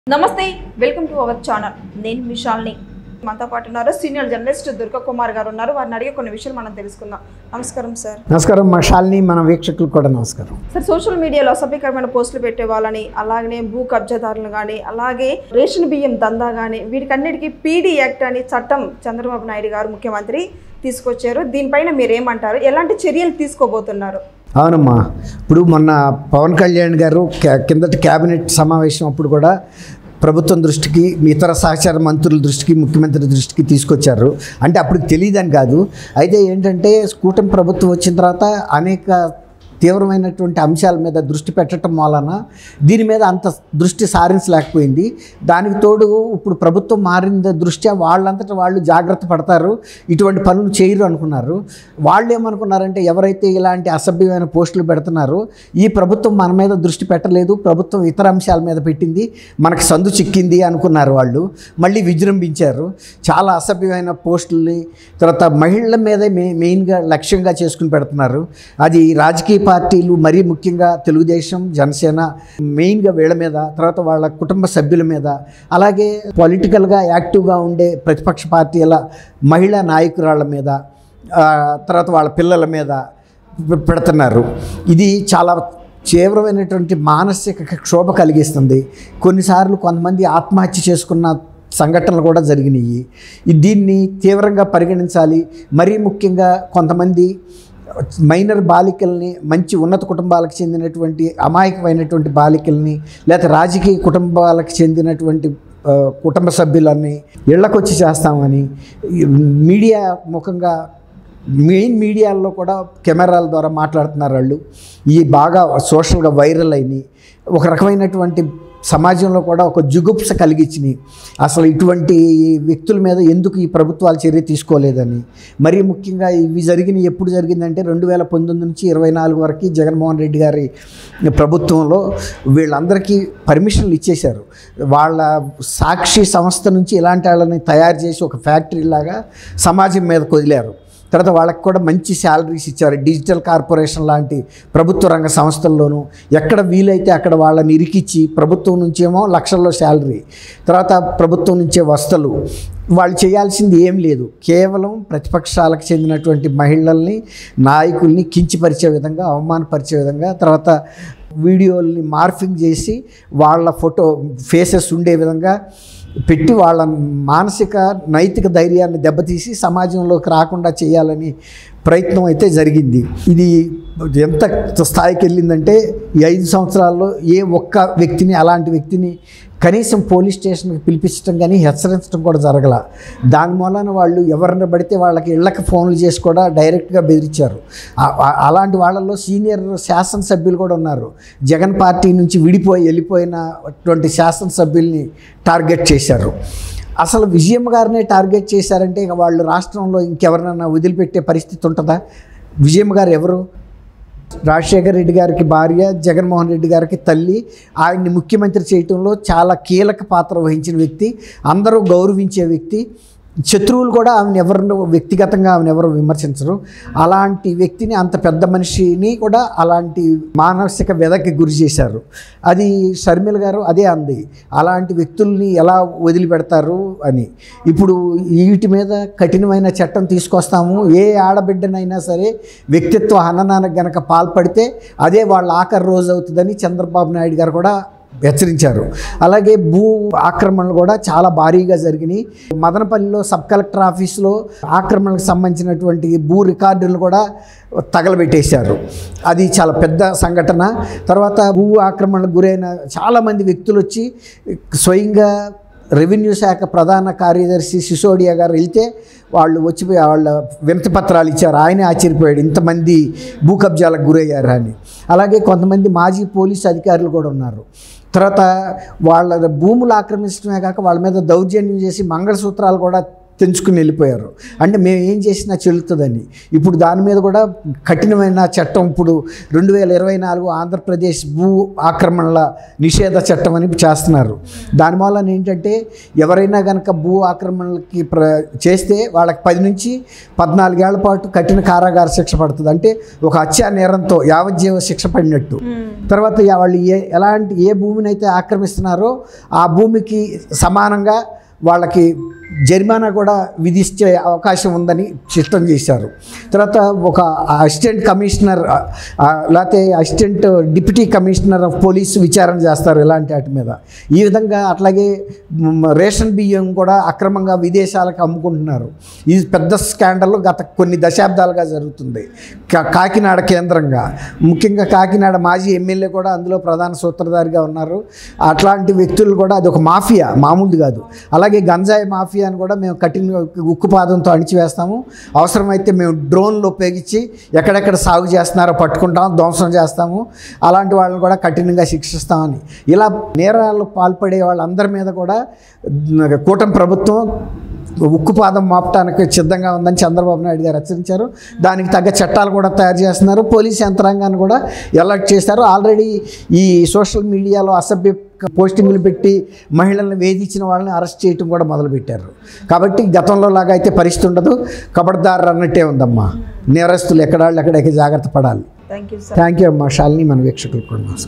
నమస్తే welcome to our channel నేను విశాల్ని మనతో పాటు ఉన్నారు సీనియర్ జర్నలిస్ట్ దుర్గా కుమార్ గారు ఉన్నారు వారిని అడిగే కొన్ని విషయాలు మనం తెలుసుకుందాం నమస్కారం సార్ నమస్కారం మా షాలిని మన వీక్షకులకు కూడా నమస్కారం సార్ సోషల్ మీడియాలో అసభ్యకరమైన పోస్టులు పెట్టే వాళ్ళని అలాగనే భూ కబ్జాదారులు కానీ అలాగే రేషన్ బియ్యం దందా కానీ వీటికన్నిటికీ పీడీ యాక్ట్ అని చట్టం చంద్రబాబు నాయుడు గారు ముఖ్యమంత్రి తీసుకొచ్చారు దీనిపైన మీరు ఏమంటారు ఎలాంటి చర్యలు తీసుకోబోతున్నారు అవునమ్మా ఇప్పుడు మొన్న పవన్ కళ్యాణ్ గారు క్యా- కిందటి క్యాబినెట్ సమావేశం అప్పుడు కూడా ప్రభుత్వం దృష్టికి ఇతర సహచార మంత్రుల దృష్టికి ముఖ్యమంత్రి దృష్టికి తీసుకొచ్చారు అంటే అప్పుడు తెలియదని కాదు అయితే ఏంటంటే కూటమి ప్రభుత్వం వచ్చిన తర్వాత అనేక తీవ్రమైనటువంటి అంశాల మీద దృష్టి పెట్టడం వలన దీని మీద అంత దృష్టి సారించలేకపోయింది దానికి తోడు ఇప్పుడు ప్రభుత్వం మారిన దృష్ట్యా వాళ్ళంతటా వాళ్ళు జాగ్రత్త పడతారు ఇటువంటి పనులు చేయరు అనుకున్నారు వాళ్ళు ఏమనుకున్నారంటే ఎవరైతే ఇలాంటి అసభ్యమైన పోస్టులు పెడుతున్నారో ఈ ప్రభుత్వం మన మీద దృష్టి పెట్టలేదు ప్రభుత్వం ఇతర అంశాల మీద పెట్టింది మనకు సందు చిక్కింది అనుకున్నారు వాళ్ళు మళ్ళీ విజృంభించారు చాలా అసభ్యమైన పోస్టుల్ని తర్వాత మహిళల మీదే మె మెయిన్గా లక్ష్యంగా చేసుకుని పెడుతున్నారు అది రాజకీయ పార్టీలు మరీ ముఖ్యంగా తెలుగుదేశం జనసేన మెయిన్గా వీళ్ళ మీద తర్వాత వాళ్ళ కుటుంబ సభ్యుల మీద అలాగే పొలిటికల్గా యాక్టివ్గా ఉండే ప్రతిపక్ష పార్టీల మహిళా నాయకురాళ్ళ మీద ఆ, తర్వాత వాళ్ళ పిల్లల మీద పె- పెడుతున్నారు ఇది చాలా తీవ్రమైనటువంటి మానసిక క్షోభ కలిగిస్తుంది కొన్నిసార్లు కొంతమంది ఆత్మహత్య చేసుకున్న సంఘటనలు కూడా జరిగినాయి ఈ- దీన్ని తీవ్రంగా పరిగణించాలి మరీ ముఖ్యంగా కొంతమంది మైనర్ బాలికల్ని మంచి ఉన్నత కుటుంబాలకు చెందినటువంటి అమాయకమైనటువంటి బాలికల్ని లేకపోతే రాజకీయ కుటుంబాలకు చెందినటువంటి ఆ, కుటుంబ సభ్యులని ఇళ్లకొచ్చి చేస్తామని ఈ మీడియా ముఖంగా మెయిన్ మీడియాల్లో కూడా కెమెరాల ద్వారా మాట్లాడుతున్నారు వాళ్ళు ఈ బాగా సోషల్గా వైరల్ అయినాయి ఒక రకమైనటువంటి సమాజంలో కూడా ఒక జుగుప్స కలిగించినాయి అసలు ఇటువంటి వ్యక్తుల మీద ఎందుకు ఈ ప్రభుత్వాలు చర్య తీసుకోలేదని మరీ ముఖ్యంగా ఇవి జరిగిన ఎప్పుడు జరిగిందంటే రెండు వేల పంతొమ్మిది నుంచి ఇరవై నాలుగు వరకు జగన్మోహన్ రెడ్డి గారి ప్రభుత్వంలో వీళ్ళందరికీ పర్మిషన్లు ఇచ్చేశారు వాళ్ళ సాక్షి సంస్థ నుంచి ఇలాంటి వాళ్ళని తయారు చేసి ఒక ఫ్యాక్టరీ లాగా సమాజం మీదకి వదిలారు తర్వాత వాళ్ళకి కూడా మంచి శాలరీస్ ఇచ్చారు డిజిటల్ కార్పొరేషన్ లాంటి ప్రభుత్వ రంగ సంస్థల్లోనూ ఎక్కడ వీలైతే అక్కడ వాళ్ళని ఇరికిచ్చి ప్రభుత్వం నుంచేమో లక్షల్లో శాలరీ తర్వాత ప్రభుత్వం నుంచే వస్తలు వాళ్ళు చేయాల్సింది ఏం లేదు కేవలం ప్రతిపక్షాలకు చెందినటువంటి మహిళల్ని నాయకుల్ని కించిపరిచే విధంగా అవమానపరిచే విధంగా తర్వాత వీడియోల్ని మార్ఫింగ్ చేసి వాళ్ళ ఫోటో ఫేసెస్ ఉండే విధంగా పెట్టి వాళ్ళ మానసిక నైతిక ధైర్యాన్ని దెబ్బతీసి సమాజంలోకి రాకుండా చేయాలని ప్రయత్నం అయితే జరిగింది ఇది ఎంత స్థాయికి వెళ్ళిందంటే ఈ ఐదు సంవత్సరాల్లో ఏ ఒక్క వ్యక్తిని అలాంటి వ్యక్తిని కనీసం పోలీస్ స్టేషన్కి పిలిపించడం కానీ హెచ్చరించడం కూడా జరగల దాని మూలన వాళ్ళు ఎవరిని పడితే వాళ్ళకి ఇళ్ళకి ఫోన్లు చేసి కూడా డైరెక్ట్గా బెదిరించారు ఆ- ఆ- అలాంటి వాళ్ళల్లో సీనియర్ శాసనసభ్యులు కూడా ఉన్నారు జగన్ పార్టీ నుంచి విడిపోయి వెళ్ళిపోయినటువంటి శాసనసభ్యుల్ని టార్గెట్ చేశారు అసలు విజయమ్మ గారినే టార్గెట్ చేశారంటే ఇక వాళ్ళు రాష్ట్రంలో ఇంకెవరినైనా వదిలిపెట్టే పరిస్థితి ఉంటుందా విజయమ్మ గారు ఎవరు రాజశేఖర రెడ్డి గారికి భార్య జగన్మోహన్ రెడ్డి గారికి తల్లి ఆయన్ని ముఖ్యమంత్రి చేయటంలో చాలా కీలక పాత్ర వహించిన వ్యక్తి అందరూ గౌరవించే వ్యక్తి శత్రువులు కూడా ఆమెను ఎవరిని వ్యక్తిగతంగా ఆమెను ఎవరు విమర్శించరు అలాంటి వ్యక్తిని అంత పెద్ద మనిషిని కూడా అలాంటి మానసిక వ్యధకి గురి చేశారు అది షర్మిల గారు అదే అంది అలాంటి వ్యక్తుల్ని ఎలా వదిలిపెడతారు అని ఇప్పుడు వీటి మీద కఠినమైన చట్టం తీసుకొస్తాము ఏ ఆడబిడ్డనైనా సరే వ్యక్తిత్వ హననానికి గనక పాల్పడితే అదే వాళ్ళ ఆఖరి రోజు అవుతుందని చంద్రబాబు నాయుడు గారు కూడా హెచ్చరించారు అలాగే భూ ఆక్రమణలు కూడా చాలా భారీగా జరిగినాయి మదనపల్లిలో సబ్ కలెక్టర్ ఆఫీస్లో ఆక్రమణకు సంబంధించినటువంటి భూ రికార్డులు కూడా తగలబెట్టేశారు అది చాలా పెద్ద సంఘటన తర్వాత భూ ఆక్రమణకు గురైన చాలామంది వ్యక్తులు వచ్చి స్వయంగా రెవెన్యూ శాఖ ప్రధాన కార్యదర్శి సిసోడియా గారు వెళ్తే వాళ్ళు వచ్చిపోయి వాళ్ళ వినతి పత్రాలు ఇచ్చారు ఆయనే ఆశ్చర్యపోయాడు ఇంతమంది భూ కబ్జాలకు గురయ్యారు అని అలాగే కొంతమంది మాజీ పోలీసు అధికారులు కూడా ఉన్నారు తర్వాత వాళ్ళ భూములు ఆక్రమించడమే కాక వాళ్ళ మీద దౌర్జన్యం చేసి మంగళసూత్రాలు కూడా తెంచుకుని వెళ్ళిపోయారు అంటే మేము ఏం చేసినా చెల్లుతుందని ఇప్పుడు దాని మీద కూడా కఠినమైన చట్టం ఇప్పుడు రెండు వేల ఇరవై నాలుగు ఆంధ్రప్రదేశ్ భూ ఆక్రమణల నిషేధ చట్టం అని చేస్తున్నారు దానివల్ల ఏంటంటే ఎవరైనా కనుక భూ ఆక్రమణలకి ప్ర చేస్తే వాళ్ళకి పది నుంచి పద్నాలుగేళ్ల పాటు కఠిన కారాగార శిక్ష పడుతుంది అంటే ఒక హత్యా నేరంతో యావజ్జీవ శిక్ష పడినట్టు తర్వాత యా- వాళ్ళు ఏ ఎలాంటి ఏ భూమిని అయితే ఆక్రమిస్తున్నారో ఆ భూమికి సమానంగా వాళ్ళకి జరిమానా కూడా విధించే అవకాశం ఉందని చట్టం చేశారు తర్వాత ఒక అసిస్టెంట్ కమిషనర్ ఆ, ఆ, లేకపోతే assistant deputy commissioner of police విచారణ చేస్తారు ఇలాంటి వాటి మీద ఈ విధంగా అట్లాగే మ్, రేషన్ బియ్యం కూడా అక్రమంగా విదేశాలకు అమ్ముకుంటున్నారు ఇది పెద్ద స్కాండల్ గత కొన్ని దశాబ్దాలుగా జరుగుతుంది కా- కాకినాడ కేంద్రంగా ముఖ్యంగా కాకినాడ మాజీ ఎమ్మెల్యే కూడా అందులో ప్రధాన సూత్రధారిగా ఉన్నారు అట్లాంటి వ్యక్తులు కూడా అది ఒక మాఫియా మామూలుది కాదు అలాగే గంజాయి మాఫియాని కూడా మేము కఠిన ఉక్కుపాదంతో అణిచివేస్తాము అవసరమైతే మేము డ్రోన్లు ఉపయోగించి ఎక్కడెక్కడ సాగు చేస్తున్నారో పట్టుకుంటాం ధ్వంసం చేస్తాము అలాంటి వాళ్ళని కూడా కఠినంగా శిక్షిస్తామని ఇలా నేరాలు పాల్పడే వాళ్ళందరి మీద కూడా కూటమి ప్రభుత్వం ఉక్కుపాదం మాపటానికి సిద్ధంగా ఉందని చంద్రబాబు నాయుడు గారు హెచ్చరించారు దానికి తగ్గ చట్టాలు కూడా తయారు చేస్తున్నారు పోలీస్ యంత్రాంగాన్ని కూడా అలర్ట్ చేశారు ఆల్రెడీ ఈ సోషల్ మీడియాలో అసభ్య పోస్టింగ్లు పెట్టి మహిళలను వేధించిన వాళ్ళని అరెస్ట్ చేయటం కూడా మొదలుపెట్టారు కాబట్టి గతంలో లాగా అయితే పరిస్థితి ఉండదు కబడ్దారు అన్నట్టే ఉందమ్మా నేరస్తులు ఎక్కడాళ్ళు ఎక్కడెక్కడ జాగ్రత్త పడాలి thank you sir thank you అమ్మా శాలిని మన వీక్షకులకు కూడా నమస్కారం